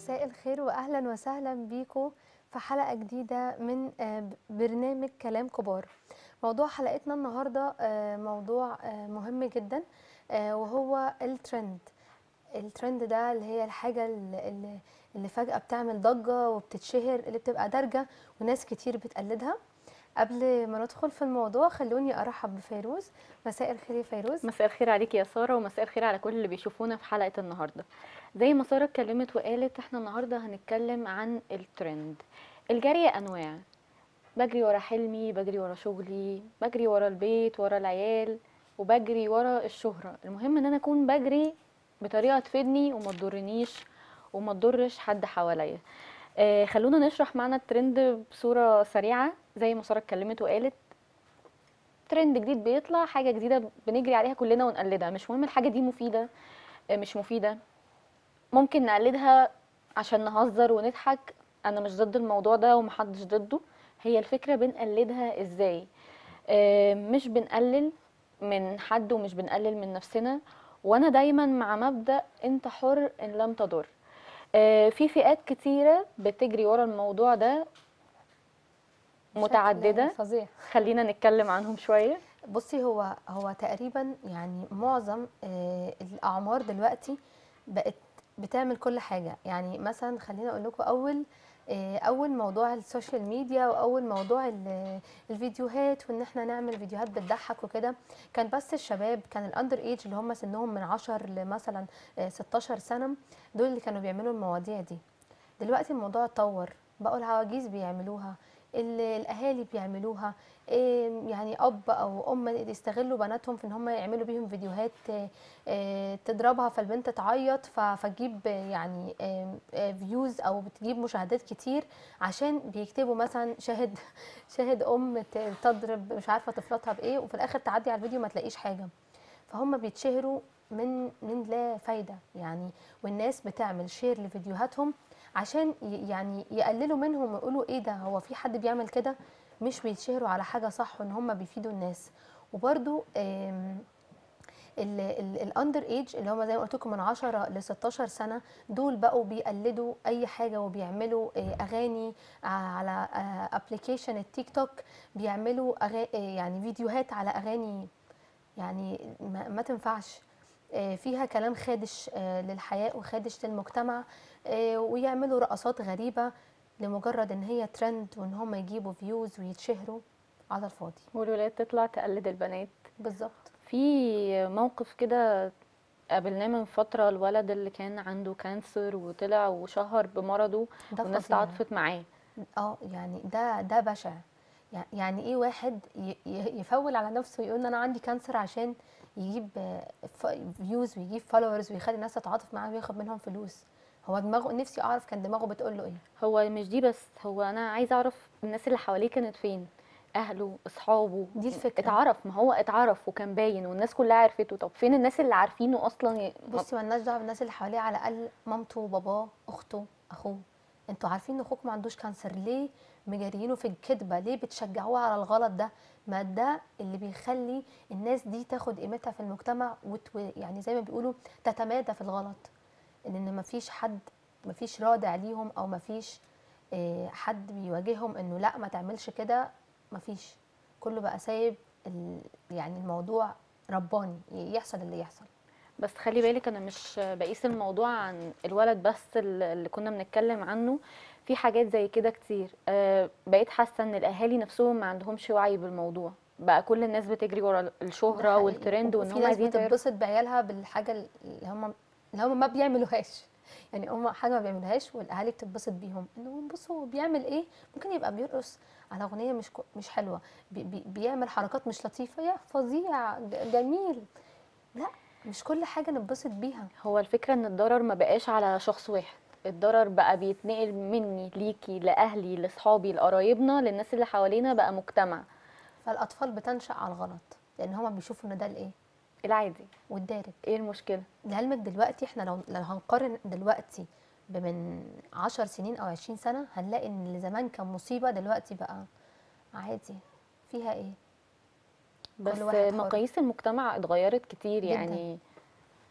مساء الخير واهلا وسهلا بيكم في حلقه جديده من آه، ب- برنامج كلام كبار موضوع حلقتنا النهارده آه، موضوع آه، مهم جدا آه، وهو الترند الترند ده اللي هي الحاجه اللي, اللي- اللي فجاه بتعمل ضجه وبتتشهر اللي بتبقى دارجه وناس كتير بتقلدها قبل ما ندخل في الموضوع خلوني ارحب بفيروز مساء الخير يا فيروز مساء الخير عليك يا ساره ومساء الخير على كل اللي بيشوفونا في حلقه النهارده زي ما ساره اتكلمت وقالت احنا النهارده هنتكلم عن الترند الجري انواع بجري ورا حلمي بجري ورا شغلي بجري ورا البيت ورا العيال وبجري ورا الشهره المهم ان انا اكون بجري بطريقه تفيدني وما تضرنيش وما تضرش حد حواليا آه خلونا نشرح معنى الترند بصوره سريعه زي ما ساره اتكلمت وقالت ترند جديد بيطلع حاجه جديده بنجري عليها كلنا ونقلدها مش مهم الحاجه دي مفيده آه، مش مفيده ممكن نقلدها عشان نهزر ونضحك انا مش ضد الموضوع ده ومحدش ضده هي الفكره بنقلدها ازاي آه، مش بنقلل من حد ومش بنقلل من نفسنا وانا دايما مع مبدا انت حر ان لم تضر آه، في فئات كتيره بتجري ورا الموضوع ده بشكل متعدده فظيع خلينا نتكلم عنهم شويه بصي هو هو تقريبا يعني معظم آه، الاعمار دلوقتي بقت بتعمل كل حاجه يعني مثلا خلينا اقول لكم اول آه، اول موضوع السوشيال ميديا واول موضوع ال- الفيديوهات وان احنا نعمل فيديوهات بتضحك وكده كان بس الشباب كان الاندر ايج اللي هم سنهم من 10 لمثلا آه، 16 سنه دول اللي كانوا بيعملوا المواضيع دي دلوقتي الموضوع اتطور بقوا العواجيز بيعملوها ال- الاهالي بيعملوها إيه يعني اب او ام يستغلوا بناتهم في ان هم يعملوا بيهم فيديوهات آه، آه، تضربها فالبنت تعيط ف- فتجيب آه، يعني فيوز او بتجيب مشاهدات كتير عشان بيكتبوا مثلا شاهد شاهد ام ت- تضرب مش عارفه طفلتها بايه وفي الاخر تعدي على الفيديو ما تلاقيش حاجه فهم بيتشهروا من من لا فايده يعني والناس بتعمل شير لفيديوهاتهم عشان ي- يعني يقللوا منهم ويقولوا ايه ده هو في حد بيعمل كده مش بيتشهروا على حاجه صح وان هم بيفيدوا الناس وبرده الاندر ايج اللي هم زي ما قلت لكم من 10 ل 16 سنه دول بقوا بيقلدوا اي حاجه وبيعملوا آه، اغاني آه، على ابلكيشن التيك توك بيعملوا أغا... آه، يعني فيديوهات على اغاني يعني ما, ما تنفعش آه، فيها كلام خادش آه، للحياة وخادش للمجتمع آه، ويعملوا رقصات غريبة لمجرد ان هي ترند وان هم يجيبوا فيوز ويتشهروا على الفاضي والولاد تطلع تقلد البنات بالظبط في موقف كده قابلناه من فترة الولد اللي كان عنده كانسر وطلع وشهر بمرضه ده والناس فظيع. تعاطفت معاه اه يعني ده ده بشع يع- يعني ايه واحد ي- ي- يفول على نفسه ويقول ان انا عندي كانسر عشان يجيب فيوز ويجيب فولورز ويخلي الناس تتعاطف معاه وياخد منهم فلوس هو دماغه نفسي اعرف كان دماغه بتقول له ايه هو مش دي بس هو انا عايزه اعرف الناس اللي حواليه كانت فين اهله اصحابه دي الفكرة. اتعرف ما هو اتعرف وكان باين والناس كلها عرفته طب فين الناس اللي عارفينه اصلا ي- ما- بصي مالناش دعوه بالناس اللي حواليه على الاقل مامته وباباه اخته اخوه انتوا عارفين ان اخوكم ما عندوش كانسر ليه مجاريينه في الكذبه ليه بتشجعوه على الغلط ده ما ده اللي بيخلي الناس دي تاخد قيمتها في المجتمع وت... يعني زي ما بيقولوا تتمادى في الغلط ان مفيش حد مفيش رادع ليهم او مفيش آه، حد بيواجههم انه لا ما تعملش كده مفيش كله بقى سايب ال... يعني الموضوع رباني يحصل اللي يحصل بس خلي بالك انا مش بقيس الموضوع عن الولد بس اللي اللي كنا بنتكلم عنه في حاجات زي كده كتير أه بقيت حاسه ان الاهالي نفسهم ما عندهمش وعي بالموضوع بقى كل الناس بتجري ورا ده الشهره حقيقي. والترند وان وفي هم ناس عايزين يغيروا. بتتبسط بعيالها بالحاجه اللي هم اللي هم ما بيعملوهاش يعني هم حاجه ما بيعملوهاش والاهالي بتتبسط بيهم انه بصوا هو بيعمل ايه ممكن يبقى بيرقص على اغنيه مش كو- مش حلوه بي بي بيعمل حركات مش لطيفه يا فظيع ج- جميل لا مش كل حاجه نتبسط بيها هو الفكرة ان الضرر ما بقاش على شخص واحد الضرر بقى بيتنقل مني ليكي لأهلي لأصحابي لقرايبنا للناس اللي حوالينا بقى مجتمع فالاطفال بتنشا على الغلط لان هم بيشوفوا ان ده الايه العادي والدارج ايه المشكلة لعلمك دلوقتي احنا لو لو هنقارن دلوقتي بمن عشر سنين او عشرين سنة هنلاقي ان اللي زمان كان مصيبة دلوقتي بقى عادي فيها ايه بس واحد حر. مقاييس المجتمع اتغيرت كتير جداً. يعني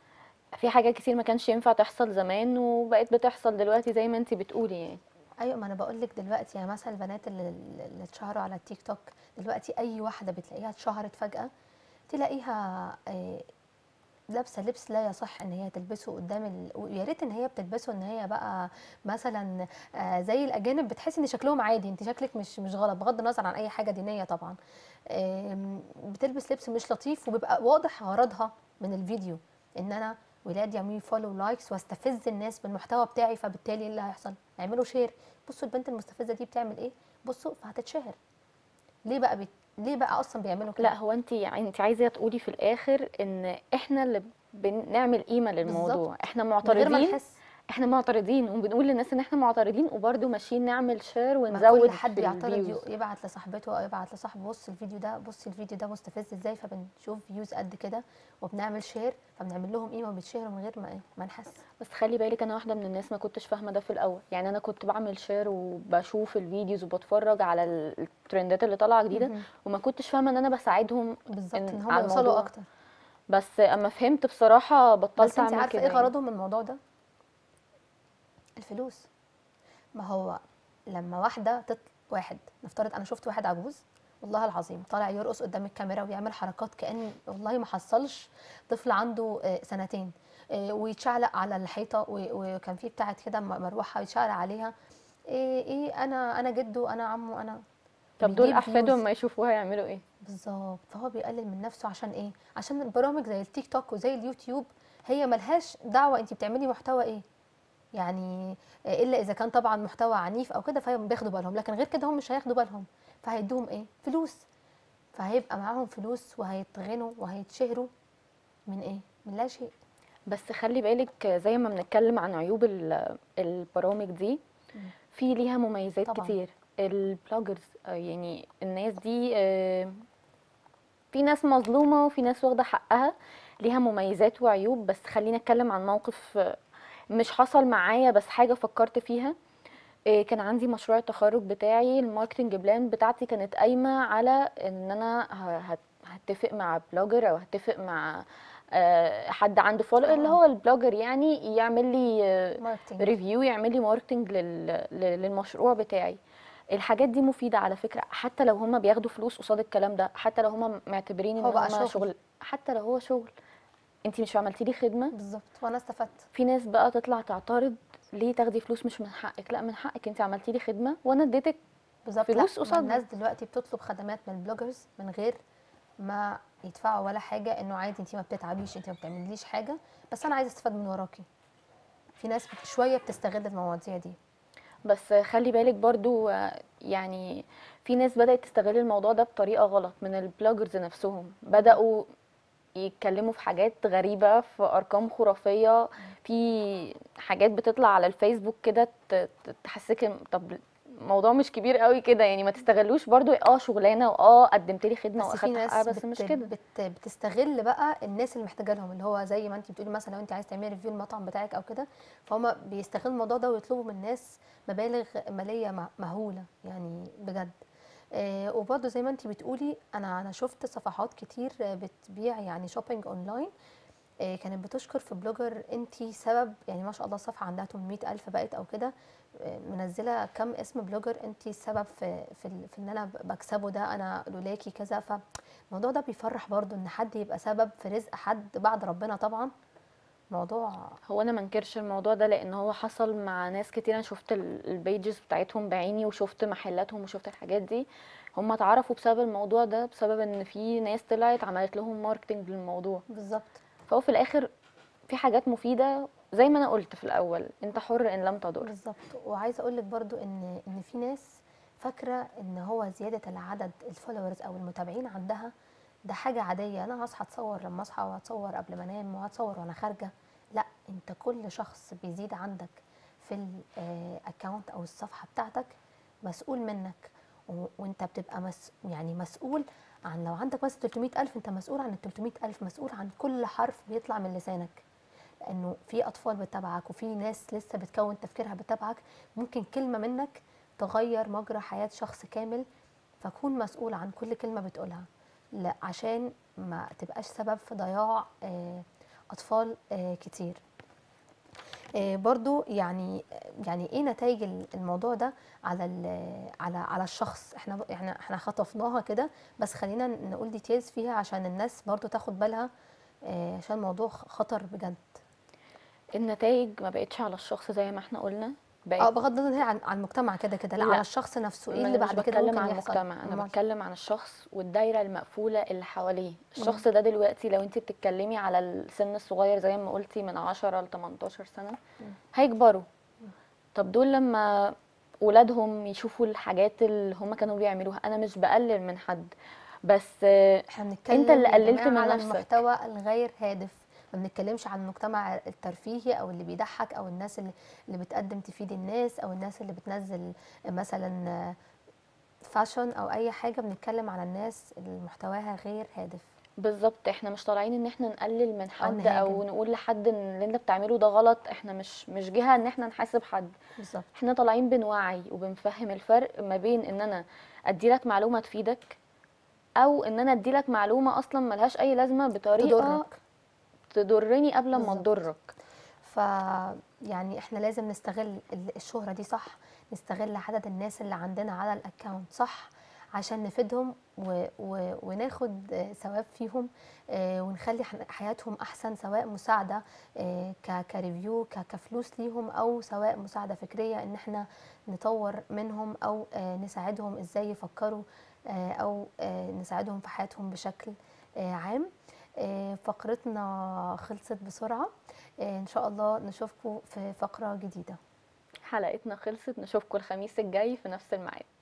في حاجات كتير ما كانش ينفع تحصل زمان وبقت بتحصل دلوقتي زي ما انت بتقولي يعني ايوه ما انا بقول لك دلوقتي يعني مثلا البنات اللي, اللي اتشهروا على التيك توك دلوقتي اي واحده بتلاقيها اتشهرت فجاه تلاقيها آه، لابسه لبس لا يصح ان هي تلبسه قدام ال... ويا ريت ان هي بتلبسه ان هي بقى مثلا آه، زي الاجانب بتحس ان شكلهم عادي انت شكلك مش مش غلط بغض النظر عن اي حاجه دينيه طبعا آم، بتلبس لبس مش لطيف وبيبقى واضح غرضها من الفيديو ان انا ولاد يعملوا فولو لايكس واستفز الناس بالمحتوى بتاعي فبالتالي ايه اللي هيحصل يعملوا شير بصوا البنت المستفزه دي بتعمل ايه بصوا فهتتشهر ليه بقى بت... ليه بقى اصلا بيعملوا كده لا هو انت انت عايزه تقولي في الاخر ان احنا اللي بنعمل قيمه للموضوع بالظبط. احنا من غير ما معترضين نحس احنا معترضين وبنقول للناس ان احنا معترضين وبرده ماشيين نعمل شير ما ونزود كل حد في يعترض الفيوز ي- يبعت لصاحبته او يبعت لصاحبه بص الفيديو ده بص الفيديو ده مستفز ازاي فبنشوف فيوز قد كده وبنعمل شير فبنعمل لهم قيمه وبيتشهروا من غير ما إيه؟ ما نحس بس خلي بالك انا واحده من الناس ما كنتش فاهمه ده في الاول يعني انا كنت بعمل شير وبشوف الفيديوز وبتفرج على ال- الترندات اللي طالعه جديده مهم. وما كنتش فاهمه ان انا بساعدهم بالظبط إن- ان هم على يوصلوا الموضوع. اكتر بس اما فهمت بصراحه بطلت بس انت اعمل عارفه كده ايه يعني. غرضهم من الموضوع ده الفلوس ما هو لما واحده تط... واحد نفترض انا شفت واحد عجوز والله العظيم طالع يرقص قدام الكاميرا ويعمل حركات كأن والله ما حصلش طفل عنده آه، سنتين آه، ويتشعلق على الحيطه و- وكان في بتاعت كده م- مروحه يتشعلق عليها ايه ايه انا انا جده انا عمه انا طب دول بيجيب احفاده views. لما يشوفوها يعملوا ايه بالظبط فهو بيقلل من نفسه عشان ايه عشان البرامج زي التيك توك وزي اليوتيوب هي ملهاش دعوه انت بتعملي محتوى ايه يعني الا اذا كان طبعا محتوى عنيف او كده فهم بياخدوا بالهم لكن غير كده هم مش هياخدوا بالهم فهيدوهم ايه فلوس فهيبقى معاهم فلوس وهيتغنوا وهيتشهروا من ايه من لا شيء بس خلي بالك زي ما بنتكلم عن عيوب ال- البرامج دي مم. في ليها مميزات طبعاً. كتير البلوجرز آه، يعني الناس دي آه، في ناس مظلومة وفي ناس واخدة حقها ليها مميزات وعيوب بس خلينا اتكلم عن موقف آه، مش حصل معايا بس حاجة فكرت فيها آه، كان عندي مشروع التخرج بتاعي الماركتنج بلان بتاعتي كانت قايمة على ان انا ه- هت- هتفق مع بلوجر او هتفق مع آه، حد عنده فولو اللي آه. هو البلوجر يعني يعمل لي آه، ماركتنج ريفيو يعمل لي ماركتنج لل- لل- للمشروع بتاعي الحاجات دي مفيدة على فكرة حتى لو هما بياخدوا فلوس قصاد الكلام ده حتى لو هما معتبرين ان هو بقى هما شغل. شغل حتى لو هو شغل انت مش عملتي لي خدمة بالظبط وانا استفدت في ناس بقى تطلع تعترض ليه تاخدي فلوس مش من حقك لا من حقك انت عملتي لي خدمة وانا اديتك بالظبط فلوس لا ما قصادها. الناس دلوقتي بتطلب خدمات من البلوجرز من غير ما يدفعوا ولا حاجه انه عادي انت ما بتتعبيش انت ما بتعمليش حاجه بس انا عايزه استفاد من وراكي في ناس بت- شويه بتستغل المواضيع دي بس خلي بالك برضو آه، يعني في ناس بدأت تستغل الموضوع ده بطريقة غلط من البلوجرز نفسهم بدأوا يتكلموا في حاجات غريبة في أرقام خرافية في حاجات بتطلع على الفيسبوك كده ت- ت- تحسسك إن- طب الموضوع مش كبير قوي كده يعني ما تستغلوش برضو اه شغلانة واه قدمت لي خدمة بس في واخدت ناس حقها بس بت مش كده بت بتستغل بقى الناس اللي محتاجه لهم اللي هو زي ما انت بتقولي مثلا لو انت عايز تعملي ريفيو المطعم بتاعك او كده فهم بيستغلوا الموضوع ده ويطلبوا من الناس مبالغ ماليه مه- مهوله يعني بجد آه وبرضه زي ما انت بتقولي انا انا شفت صفحات كتير آه، بتبيع يعني شوبينج اونلاين آه، كانت بتشكر في بلوجر انت سبب يعني ما شاء الله الصفحه عندها 800 الف بقت او كده آه، منزله كم اسم بلوجر انت السبب في في, ال- في ان انا ب- بكسبه ده انا لولاكي كذا فالموضوع ده بيفرح برضو ان حد يبقى سبب في رزق حد بعد ربنا طبعا موضوع هو انا منكرش الموضوع ده لان هو حصل مع ناس كتير انا شفت ال- البيجز بتاعتهم بعيني وشفت محلاتهم وشفت الحاجات دي هم اتعرفوا بسبب الموضوع ده بسبب ان في ناس طلعت عملت لهم ماركتنج للموضوع بالظبط فهو في الاخر في حاجات مفيدة زي ما انا قلت في الاول انت حر ان لم تضر بالظبط وعايزه اقول لك برضو ان ان في ناس فاكره ان هو زياده العدد الفولورز او المتابعين عندها ده حاجه عاديه انا هصحى اتصور لما اصحى وهتصور قبل ما انام وهتصور وانا خارجه لا انت كل شخص بيزيد عندك في الاكونت او الصفحه بتاعتك مسؤول منك و- وانت بتبقى مس يعني مسؤول عن لو عندك مثلا 300 ألف انت مسؤول عن ال 300 ألف مسؤول عن كل حرف بيطلع من لسانك لانه في اطفال بتتابعك وفي ناس لسه بتكون تفكيرها بتتابعك ممكن كلمه منك تغير مجرى حياه شخص كامل فكون مسؤول عن كل كلمه بتقولها لا عشان ما تبقاش سبب في ضياع آه، اطفال آه، كتير آه، برضو يعني يعني ايه نتائج ال- الموضوع ده على ال- على على الشخص احنا ب- احنا احنا خطفناها كده بس خلينا نقول ديتيلز فيها عشان الناس برضو تاخد بالها آه، عشان الموضوع خ- خطر بجد النتائج ما بقتش على الشخص زي ما احنا قلنا اه بقت بغض النظر هي عن عن المجتمع كده كده لا, لا. على الشخص نفسه ايه أنا اللي مش بعد كده بتكلم ممكن عن يحصل المجتمع انا أمال. بتكلم عن الشخص والدايره المقفوله اللي حواليه الشخص ده دلوقتي لو انت بتتكلمي على السن الصغير زي ما قلتي من 10 ل 18 سنه هيكبروا طب دول لما ولادهم يشوفوا الحاجات اللي هم كانوا بيعملوها انا مش بقلل من حد بس آه، احنا بنتكلم انت اللي يا قللت جماعة من على نفسك. المحتوى الغير هادف ما بنتكلمش عن المجتمع الترفيهي او اللي بيضحك او الناس اللي, اللي بتقدم تفيد الناس او الناس اللي بتنزل مثلا فاشن او اي حاجه بنتكلم على الناس اللي محتواها غير هادف بالظبط احنا مش طالعين ان احنا نقلل من حد نهاجم. او نقول لحد ان اللي انت بتعمله ده غلط احنا مش مش جهه ان احنا نحاسب حد بالظبط احنا طالعين بنوعي وبنفهم الفرق ما بين ان انا ادي لك معلومه تفيدك او ان انا ادي لك معلومه اصلا ملهاش اي لازمه بطريقه تضرك تضرني قبل ما بالظبط. تضرك ف يعني احنا لازم نستغل ال- الشهرة دي صح نستغل عدد الناس اللي عندنا على الاكونت صح عشان نفيدهم و... و... وناخد آه، ثواب فيهم آه، ونخلي ح- حياتهم احسن سواء مساعده آه، ك... كريفيو ك... كفلوس ليهم او سواء مساعده فكريه ان احنا نطور منهم او آه، نساعدهم ازاي يفكروا آه، او آه، نساعدهم في حياتهم بشكل آه، عام آه، فقرتنا خلصت بسرعه آه، ان شاء الله نشوفكم في فقره جديده حلقتنا خلصت نشوفكم الخميس الجاي في نفس الميعاد